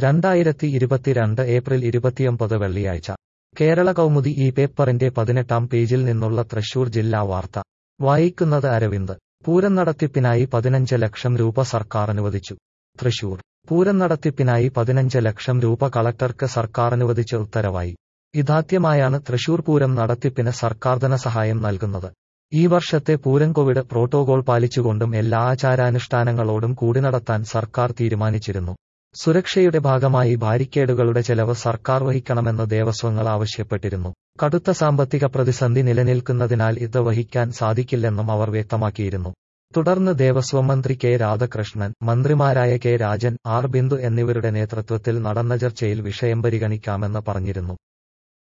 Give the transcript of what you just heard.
രണ്ടായിരത്തി ഇരുപത്തിരണ്ട് ഏപ്രിൽ ഇരുപത്തിയൊമ്പത് വെള്ളിയാഴ്ച കേരള കൗമുദി ഈ പേപ്പറിന്റെ പതിനെട്ടാം പേജിൽ നിന്നുള്ള തൃശൂർ ജില്ലാ വാർത്ത വായിക്കുന്നത് അരവിന്ദ് പൂരം നടത്തിപ്പിനായി പതിനഞ്ച് ലക്ഷം രൂപ സർക്കാർ അനുവദിച്ചു തൃശൂർ പൂരം നടത്തിപ്പിനായി പതിനഞ്ച് ലക്ഷം രൂപ കളക്ടർക്ക് സർക്കാർ അനുവദിച്ച ഉത്തരവായി ഇതാദ്യമായാണ് തൃശൂർ പൂരം നടത്തിപ്പിന് സർക്കാർ ധനസഹായം നൽകുന്നത് ഈ വർഷത്തെ പൂരം കോവിഡ് പ്രോട്ടോകോൾ പാലിച്ചുകൊണ്ടും എല്ലാ ആചാരാനുഷ്ഠാനങ്ങളോടും കൂടി നടത്താൻ സർക്കാർ തീരുമാനിച്ചിരുന്നു സുരക്ഷയുടെ ഭാഗമായി ബാരിക്കേഡുകളുടെ ചെലവ് സർക്കാർ വഹിക്കണമെന്ന് ദേവസ്വങ്ങൾ ആവശ്യപ്പെട്ടിരുന്നു കടുത്ത സാമ്പത്തിക പ്രതിസന്ധി നിലനിൽക്കുന്നതിനാൽ ഇത് വഹിക്കാൻ സാധിക്കില്ലെന്നും അവർ വ്യക്തമാക്കിയിരുന്നു തുടർന്ന് ദേവസ്വം മന്ത്രി കെ രാധാകൃഷ്ണൻ മന്ത്രിമാരായ കെ രാജൻ ആർ ബിന്ദു എന്നിവരുടെ നേതൃത്വത്തിൽ നടന്ന ചർച്ചയിൽ വിഷയം പരിഗണിക്കാമെന്ന് പറഞ്ഞിരുന്നു